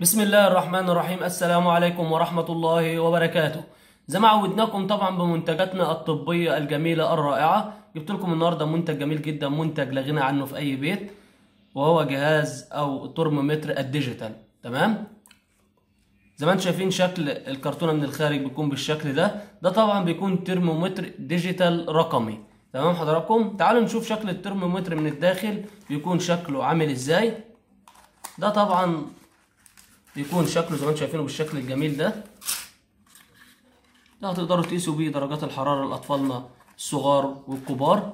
بسم الله الرحمن الرحيم السلام عليكم ورحمة الله وبركاته زي ما عودناكم طبعا بمنتجاتنا الطبية الجميلة الرائعة جبت لكم النهاردة منتج جميل جدا منتج لا غنى عنه في أي بيت وهو جهاز أو ترمومتر الديجيتال تمام زي ما انتم شايفين شكل الكرتونة من الخارج بيكون بالشكل ده ده طبعا بيكون ترمومتر ديجيتال رقمي تمام حضراتكم تعالوا نشوف شكل الترمومتر من الداخل بيكون شكله عامل ازاي ده طبعا بيكون شكله زي ما انتم شايفينه بالشكل الجميل ده ده هتقدروا تقيسوا بيه درجات الحرارة لأطفالنا الصغار والكبار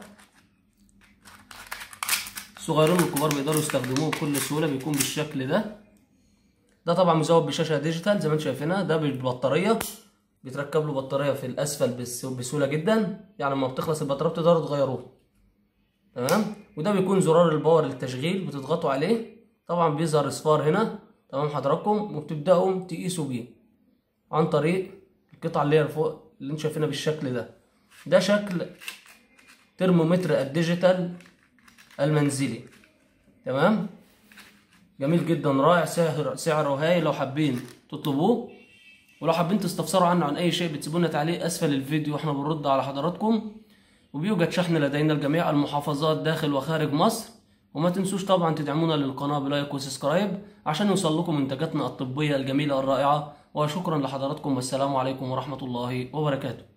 الصغيرين والكبار بيقدروا يستخدموه بكل سهولة بيكون بالشكل ده ده طبعا مزود بشاشة ديجيتال زي ما انتم شايفينها ده بالبطارية بيتركب له بطارية في الأسفل بس- بسهولة جدا يعني لما بتخلص البطارية بتقدروا تغيروها تمام وده بيكون زرار الباور للتشغيل بتضغطوا عليه طبعا بيظهر اصفار هنا تمام حضراتكم وبتبداوا تقيسوا بيه عن طريق القطعه اللي هي فوق اللي انتم شايفينها بالشكل ده ده شكل ترمومتر الديجيتال المنزلي تمام جميل جدا رائع سعر سعره هاي لو حابين تطلبوه ولو حابين تستفسروا عنه عن اي شيء بتسيبوا لنا تعليق اسفل الفيديو واحنا بنرد على حضراتكم وبيوجد شحن لدينا لجميع المحافظات داخل وخارج مصر وما تنسوش طبعا تدعمونا للقناة بلايك وسبسكرايب عشان يوصل لكم منتجاتنا الطبية الجميلة الرائعة وشكرا لحضراتكم والسلام عليكم ورحمة الله وبركاته